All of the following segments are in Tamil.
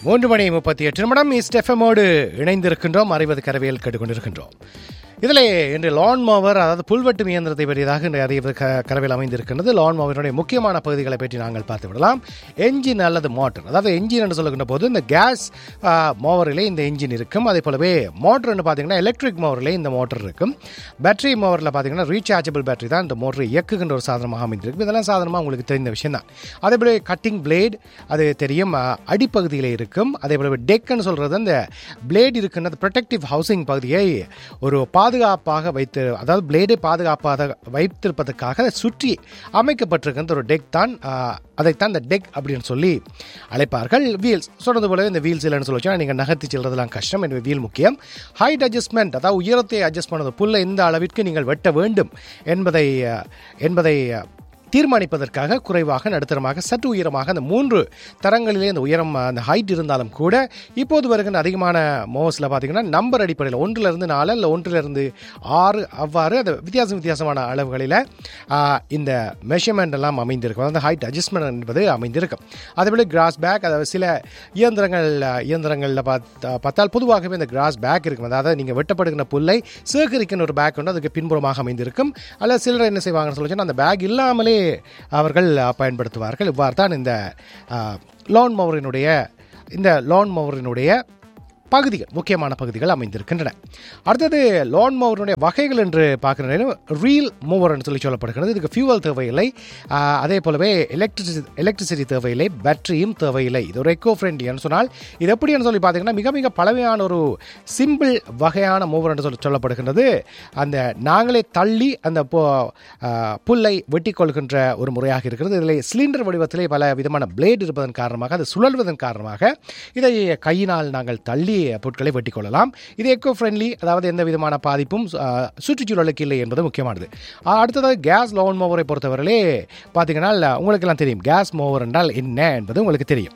மூன்று மணி முப்பத்தி எட்டு நிமிடம் இஸ்டெஃபமோடு இணைந்திருக்கின்றோம் அறிவது கரவியல் கேட்டுக்கொண்டிருக்கின்றோம் இதில் இன்று லான் மோவர் அதாவது புல்வெட்டும் இயந்திரத்தை பற்றியதாக இன்று அறிவது க கரவில் அமைந்திருக்கின்றது லான் மோவருடைய முக்கியமான பகுதிகளை பற்றி நாங்கள் பார்த்து விடலாம் என்ஜின் அல்லது மோட்டர் அதாவது என்ஜின் என்று சொல்லுகின்ற போது இந்த கேஸ் மோவரிலே இந்த என்ஜின் இருக்கும் அதே போலவே மோட்டர்னு பார்த்தீங்கன்னா எலக்ட்ரிக் மோவரிலே இந்த மோட்டர் இருக்கும் பேட்டரி மோவரில் பார்த்தீங்கன்னா ரீசார்ஜபிள் பேட்டரி தான் இந்த மோட்டரை இயக்குகின்ற ஒரு சாதனமாக அமைந்திருக்கும் இதெல்லாம் சாதனமாக உங்களுக்கு தெரிந்த விஷயம் தான் அதே போல கட்டிங் பிளேட் அது தெரியும் அஹ், அடிப்பகுதியில் இருக்கும் அதே போல டெக்குன்னு சொல்கிறது அந்த பிளேட் இருக்கின்ற ப்ரொடெக்டிவ் ஹவுசிங் பகுதியை ஒரு பாதுகாப்பாக வைத்து அதாவது பிளேடை பாதுகாப்பாக வைத்திருப்பதற்காக அதை சுற்றி அமைக்கப்பட்டிருக்கின்ற ஒரு டெக் தான் அஹ், அதைத்தான் இந்த டெக் அப்படின்னு சொல்லி அழைப்பார்கள் வீல்ஸ் சொன்னது போல இந்த வீல்ஸ் இல்லைன்னு சொல்லி நீங்கள் நகர்த்தி செல்றதுலாம் கஷ்டம் எனவே வீல் முக்கியம் ஹைட் அட்ஜஸ்ட்மெண்ட் அதாவது உயரத்தை அட்ஜஸ்ட் பண்ணது புல்லை இந்த அளவிற்கு நீங்கள் வெட்ட வேண்டும் என்பதை அஹ், என்பதை அஹ், தீர்மானிப்பதற்காக குறைவாக நடுத்தரமாக சற்று உயரமாக அந்த மூன்று தரங்களிலே அந்த உயரம் அந்த ஹைட் இருந்தாலும் கூட இப்போது வருகின்ற அதிகமான மோஸில் பார்த்தீங்கன்னா நம்பர் அடிப்படையில் ஒன்றிலிருந்து நாலு இல்லை ஒன்றிலிருந்து ஆறு அவ்வாறு அது வித்தியாசம் வித்தியாசமான அளவுகளில் ஆ, இந்த மெஷர்மெண்ட் எல்லாம் அமைந்திருக்கும் அதாவது ஹைட் அட்ஜஸ்ட்மெண்ட் என்பது அமைந்திருக்கும் அதேபோல் கிராஸ் பேக் அதாவது சில இயந்திரங்கள் இயந்திரங்களில் பார்த்தா பார்த்தால் பொதுவாகவே இந்த கிராஸ் பேக் இருக்கும் அதாவது நீங்கள் வெட்டப்படுகிற புல்லை சேகரிக்கின்ற ஒரு பேக் ஒன்று அதுக்கு பின்புறமாக அமைந்திருக்கும் அல்லது சிலர் என்ன செய்வாங்கன்னு சொல்லி சொன்னா, அந்த பேக் இல்லாமலே அவர்கள் அஹ், பயன்படுத்துவார்கள் இவ்வாறு தான் இந்த லோன் மோவரினுடைய இந்த லோன் மோவரினுடைய பகுதிகள் முக்கியமான பகுதிகள் அமைந்திருக்கின்றன அடுத்தது லோன் மூவருடைய வகைகள் என்று பார்க்கிற நேரம் ரீல் மூவர் என்று சொல்லி சொல்லப்படுகிறது இதுக்கு ஃபியூவல் தேவையில்லை ஆஹ், அதே போலவே எலக்ட்ரிசி எலக்ட்ரிசிட்டி தேவையில்லை பேட்டரியும் தேவையில்லை இது ஒரு எக்கோ ஃப்ரெண்ட்லின்னு சொன்னால் இது எப்படின்னு சொல்லி பார்த்தீங்கன்னா மிக மிக பழமையான ஒரு சிம்பிள் வகையான மூவர் என்று சொல்லி சொல்லப்படுகின்றது அந்த நாங்களே தள்ளி அந்த பு- ஆஹ், புல்லை வெட்டி கொள்கின்ற ஒரு முறையாக இருக்கிறது இதில் சிலிண்டர் வடிவத்திலே பல விதமான பிளேட் இருப்பதன் காரணமாக அது சுழல்வதன் காரணமாக இதை கையினால் நாங்கள் தள்ளி பொருட்களை வெட்டி கொள்ளலாம் இது எக்கோ ஃப்ரெண்ட்லி அதாவது எந்த விதமான பாதிப்பும் ஆஹ், சுற்றுச்சூழலுக்கு இல்லை என்பது முக்கியமானது ஆஹ், அடுத்ததாக கேஸ் லோன் மோவரை பொறுத்தவரையிலே பார்த்தீங்கன்னா உங்களுக்கெல்லாம் தெரியும் கேஸ் மோவர் என்றால் என்ன என்பது உங்களுக்கு தெரியும்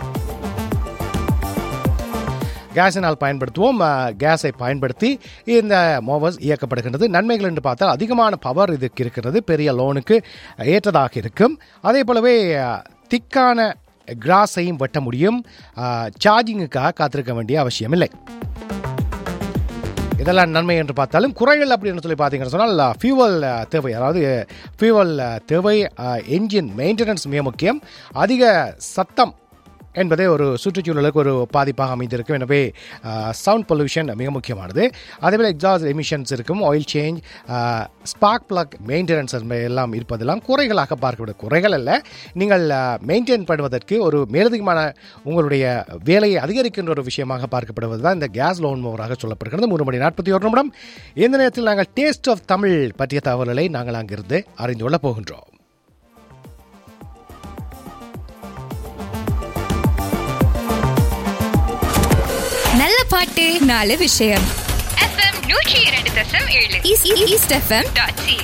கேஸினால் பயன்படுத்துவோம் அஹ், கேஸை பயன்படுத்தி இந்த மோவர்ஸ் இயக்கப்படுகின்றது நன்மைகள் என்று பார்த்தால் அதிகமான பவர் இதுக்கு இருக்கிறது பெரிய லோனுக்கு ஏற்றதாக இருக்கும் அதே போலவே அஹ், திக்கான கிராஸையும் வெட்ட முடியும் அஹ், சார்ஜிங்குக்காக காத்திருக்க வேண்டிய அவசியமில்லை இதெல்லாம் நன்மை என்று பார்த்தாலும் குறைகள் அப்படின்னு சொல்லி பார்த்தீங்கன்னு சொன்னால் ஃபியூவல் தேவை அதாவது ஃபியூவல் தேவை என்ஜின் மெயின்டெனன்ஸ் மிக முக்கியம் அதிக சத்தம் என்பதே ஒரு சுற்றுச்சூழலுக்கு ஒரு பாதிப்பாக அமைந்திருக்கும் எனவே சவுண்ட் பொல்யூஷன் மிக முக்கியமானது அதேபோல் எக்ஸாஸ்ட் எமிஷன்ஸ் இருக்கும் oil change spark plug maintenance எல்லாம் இருப்பதெல்லாம் குறைகளாக பார்க்கப்படுது குறைகள் அல்ல நீங்கள் மெயின்டைன் பண்ணுவதற்கு ஒரு மேலதிகமான உங்களுடைய வேலையை அதிகரிக்கின்ற ஒரு விஷயமாக பார்க்கப்படுவது தான் இந்த கேஸ் லோன் மூவராக சொல்லப்படுகிறது மூணு மணி நாற்பத்தி ஒரு நிமிடம் இந்த நேரத்தில் நாங்கள் டேஸ்ட் ஆஃப் தமிழ் பற்றிய தகவல்களை நாங்கள் அங்கிருந்து அறிந்து கொள்ளப் போகின்றோம் நல்ல பாட்டு நாலு விஷயம் எஃப்எம் நூற்றி இரண்டு தசம் ஏழு ஈஸ்- ஈ- ஈஸ்ட் எஃப்எம் டாட் சி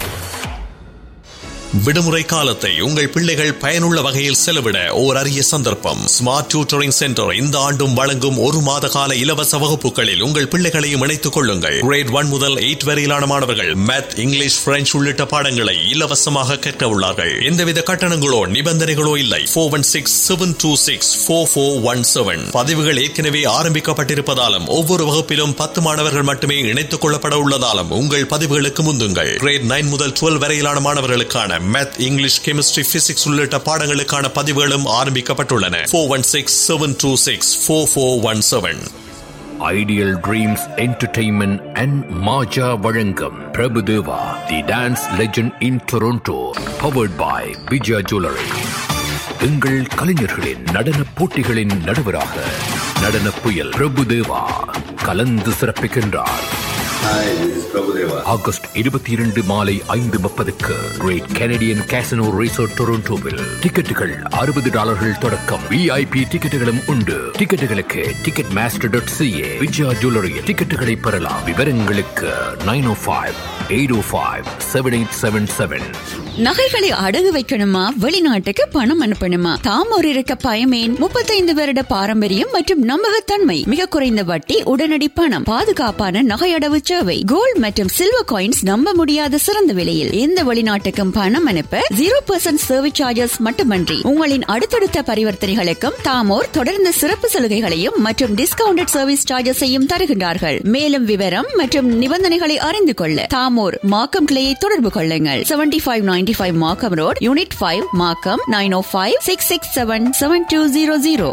விடுமுறை காலத்தை உங்கள் பிள்ளைகள் பயனுள்ள வகையில் செலவிட ஓர் அரிய சந்தர்ப்பம் ஸ்மார்ட் டியூட்டரிங் சென்டர் இந்த ஆண்டும் வழங்கும் ஒரு மாத கால இலவச வகுப்புகளில் உங்கள் பிள்ளைகளையும் இணைத்துக் கொள்ளுங்கள் கிரேட் ஒன் முதல் எயிட் வரையிலான மாணவர்கள் மேத் இங்கிலீஷ் பிரெஞ்சு உள்ளிட்ட பாடங்களை இலவசமாக கற்க உள்ளார்கள் எந்தவித கட்டணங்களோ நிபந்தனைகளோ இல்லை four one six seven two six four four one seven பதிவுகள் ஏற்கனவே ஆரம்பிக்கப்பட்டிருப்பதாலும் ஒவ்வொரு வகுப்பிலும் பத்து மாணவர்கள் மட்டுமே இணைத்துக் கொள்ளப்பட உள்ளதாலும் உங்கள் பதிவுகளுக்கு முந்துங்கள் கிரேட் நைன் முதல் டுவெல் வரையிலான மாணவர்களுக்கான மேத் இங்கிலீஷ் கெமிஸ்ட்ரி பிசிக்ஸ் உள்ளிட்ட பாடங்களுக்கான பதிவுகளும் ஆரம்பிக்கப்பட்டுள்ளன four one six seven two six four four one seven ideal dreams entertainment and மாஜா வழங்கும் Prabhudeva the dance legend in Toronto powered by Vijaya jewellery எங்கள் கலைஞர்களின் நடன போட்டிகளின் நடுவராக நடன புயல் பிரபுதேவா கலந்து சிறப்பிக்கின்றார் Hi, this is Prabhudeva. August இருபத்தி இரண்டு மாலை ஐந்து முப்பதுக்கு கிரேட் கெனடியன் கேசனோ ரிசோர்ட் டொரண்டோவில் டிக்கெட்டுகள் அறுபது டாலர்கள் தொடக்கம் விஐபி டிக்கெட்டுகளும் உண்டு டிக்கெட்டுகளுக்கு ticket master dot CA Vijaya jewellery டிக்கெட்டுகளை பெறலாம் விவரங்களுக்கு nine O five eight O five seven eight seven seven நகைகளை அடகு வைக்கணுமா வெளிநாட்டுக்கு பணம் அனுப்பணுமா தாம் ஒரு இருக்க பயமேன் முப்பத்தைந்து வருட பாரம்பரியம் மற்றும் நம்பகத்தன்மை மிக குறைந்த வட்டி உடனடி பணம் பாதுகாப்பான நகை அடவு சேவை கோல்ட் மற்றும் சில்வர் காயின்ஸ் நம்ப முடியாத சிறந்த விலையில் எந்த வெளிநாட்டுக்கும் பணம் அனுப்ப ஜீரோ பர்சன்ட் சர்வீஸ் சார்ஜஸ் மட்டுமன்றி உங்களின் அடுத்தடுத்த பரிவர்த்தனைகளுக்கும் தாமோர் தொடர்ந்து சிறப்பு சலுகைகளையும் மற்றும் டிஸ்கவுண்டட் சர்வீஸ் சார்ஜஸையும் தருகின்றார்கள் மேலும் விவரம் மற்றும் நிபந்தனைகளை அறிந்து கொள்ள தாமோர் மாக்கம் கிளையை தொடர்பு கொள்ளுங்கள் seventy five ninety five Markham road unit five Markham nine O five six six seven seven two zero zero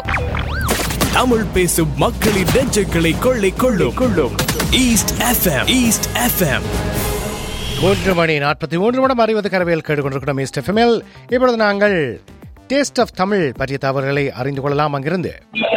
தமிழ் பேசும் மக்களின் நெஞ்சங்களை கொள்ளை கொள்ளும் கொள்ளும் ஈஸ்ட் எஃப்எம் ஈஸ்ட் எஃப்எம் மூன்று மணி நாற்பத்தி மூன்று மணி அறிவது கரவையில் கேட்டுக்கொண்டிருக்கிறோம் மிஸ்டர் எஃப்எம்எல் இப்பொழுது நாங்கள் டேஸ்ட் ஆஃப் தமிழ் பற்றிய தவறுகளை அறிந்து கொள்ளலாம் அங்கிருந்து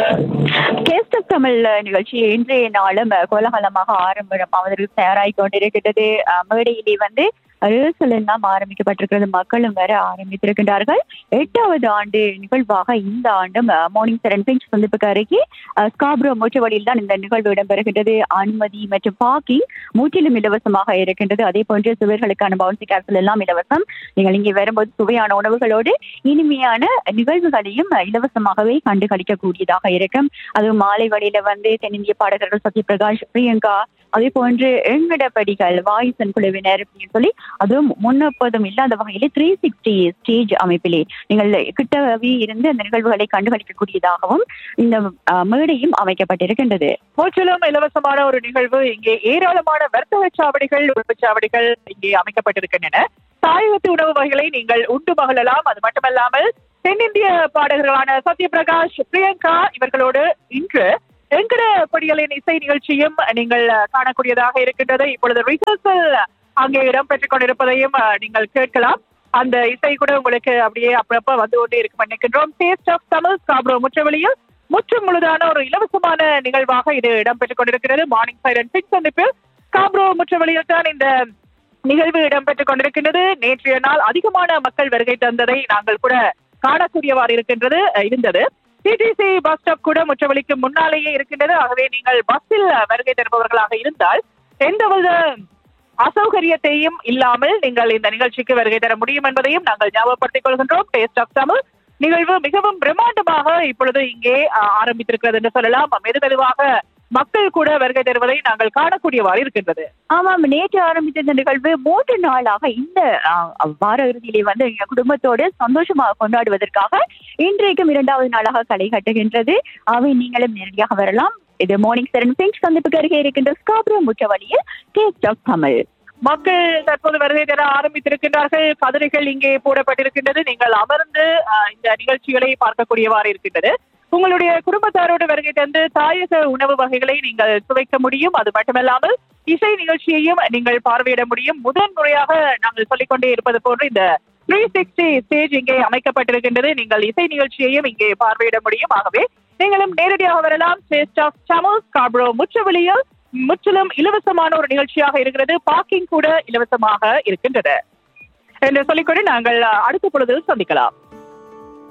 கேஸ்ட் ஆஃப் தமிழ் நிகழ்ச்சி இன்றைய நாளும் கோலாகலமாக ஆரம்பம் அவர்கள் தயாராகி கொண்டிருக்கிறது அஹ், மேடையிலே வந்து ரிஹர்சல் எல்லாம் ஆரம்பிக்கப்பட்டிருக்கிறது மக்களும் வர ஆரம்பித்திருக்கின்றார்கள் எட்டாவது ஆண்டு நிகழ்வாக இந்த ஆண்டும் மார்னிங் செரன் பிஞ்ச் சந்திப்புக்கு அருகே அஹ், ஸ்காப்ரோ மூச்சுவழியில் தான் இந்த நிகழ்வு இடம்பெறுகின்றது அனுமதி மற்றும் பார்க்கிங் முற்றிலும் இலவசமாக இருக்கின்றது அதே போன்று சுவர்களுக்கான பவுன்சி கேப்சல் எல்லாம் இலவசம் நீங்கள் இங்கே வரும்போது சுவையான உணவுகளோடு இனிமையான நிகழ்வுகளையும் இலவசமாகவே கண்டு களிக்கக்கூடியதாக இருக்கும் அதுவும் மாலை வழியில வந்து தென்னிந்திய பாடகர்கள் சத்யபிரகாஷ் பிரியங்கா அதே போன்று எங்கடப்படிகள் வாயுசன் குழுவினர் அப்படின்னு சொல்லி அதுவும் முன்னெப்போதும் இல்லாத வகையிலே த்ரீ சிக்ஸ்டி ஸ்டேஜ் அமைப்பிலே நீங்கள் கிட்டவே இருந்து அந்த நிகழ்வுகளை கண்டுகளிக்கக்கூடியதாகவும் இந்த அஹ், மேடையும் அமைக்கப்பட்டிருக்கின்றது முற்றிலும் இலவசமான ஒரு நிகழ்வு இங்கே ஏராளமான வர்த்தக சாவடிகள் உணவு சாவடிகள் இங்கே அமைக்கப்பட்டிருக்கின்றன தாயகத்து உணவு வகைகளை நீங்கள் உண்டு மகிழலாம் அது மட்டுமல்லாமல் தென்னிந்திய பாடகர்களான சத்யபிரகாஷ் பிரியங்கா இவர்களோடு இன்று எங்கட பொடிகளின் இசை நிகழ்ச்சியும் நீங்கள் காணக்கூடியதாக இருக்கின்றது இப்பொழுது ரிஹர்சல் அங்கே இடம்பெற்றுக் கொண்டிருப்பதையும் அஹ், நீங்கள் கேட்கலாம் அந்த இசை கூட உங்களுக்கு அப்படியே அப்பப்ப வந்து கொண்டே இருக்கும் நினைக்கின்றோம் டேஸ்ட் ஆஃப் தமிழ் காப்ரோ முற்றவெளியில் முற்றும் முழுதான ஒரு இலவசமான நிகழ்வாக இது இடம்பெற்றுக் கொண்டிருக்கிறது மார்னிங் சைரன் சிக்ஸ் சந்திப்பில் காப்ரோ முற்றவெளியில் தான் இந்த நிகழ்வு இடம்பெற்றுக் கொண்டிருக்கின்றது நேற்றைய நாள் அதிகமான மக்கள் வருகை தந்ததை நாங்கள் கூட காணக்கூடியவாறு இருக்கின்றது அஹ், இருந்தது டிடிசி பஸ் ஸ்டாப் கூட முற்றவெளிக்கு முன்னாலேயே இருக்கின்றது ஆகவே நீங்கள் பஸ்ஸில் வருகை தருபவர்களாக இருந்தால் எந்தவித அசௌகரியத்தையும் இல்லாமல் நீங்கள் இந்த நிகழ்ச்சிக்கு வருகை தர முடியும் என்பதையும் நாங்கள் ஞாபகப்படுத்திக் கொள்கின்றோம் டேஸ்ட் ஆஃப் தமிழ் நிகழ்வு மிகவும் பிரம்மாண்டமாக இப்பொழுது இங்கே அஹ், ஆரம்பித்திருக்கிறது என்று சொல்லலாம் மெது மெதுவாக மக்கள் கூட வருகை தருவதை நாங்கள் காணக்கூடியவாறு இருக்கின்றது ஆமாம் நேற்று ஆரம்பித்த இந்த நிகழ்வு மூன்று நாளாக இந்த ஆஹ், வார இறுதியிலே வந்து எங்க குடும்பத்தோடு சந்தோஷமாக கொண்டாடுவதற்காக இன்றைக்கும் இரண்டாவது நாளாக களை கட்டுகின்றது அவை நீங்களும் நேரடியாக வரலாம் இது மார்னிங் செரன் பிங்க் சந்திப்புக்கு அருகே இருக்கின்ற ஸ்காப்ரோ முற்றவழியில் டேஸ்ட் ஆஃப் தமிழ் மக்கள் தற்போது வருகை தர ஆரம்பித்திருக்கின்றார்கள் கதிரைகள் இங்கே போடப்பட்டிருக்கின்றது நீங்கள் அமர்ந்து அஹ், இந்த நிகழ்ச்சிகளை பார்க்கக்கூடியவாறு இருக்கின்றது உங்களுடைய குடும்பத்தாரோடு வருகை தந்து தாயக உணவு வகைகளை நீங்கள் சுவைக்க முடியும் அது மட்டுமல்லாமல் இசை நிகழ்ச்சியையும் நீங்கள் பார்வையிட முடியும் முதன் முறையாக நாங்கள் சொல்லிக்கொண்டே இருப்பது போன்று இந்த த்ரீ சிக்ஸ்டி ஸ்டேஜ் இங்கே அமைக்கப்பட்டிருக்கின்றது நீங்கள் இசை நிகழ்ச்சியையும் இங்கே பார்வையிட முடியும் ஆகவே நீங்களும் நேரடியாக வரலாம் டேஸ்ட் ஆஃப் தமிழ் காப்ரோ முற்றவெளியில் முற்றிலும் இலவசமான ஒரு நிகழ்ச்சியாக இருக்கிறது பார்க்கிங் கூட இலவசமாக இருக்கின்றது என்று சொல்லிக்கொண்டு நாங்கள் அடுத்த பொழுது சந்திக்கலாம்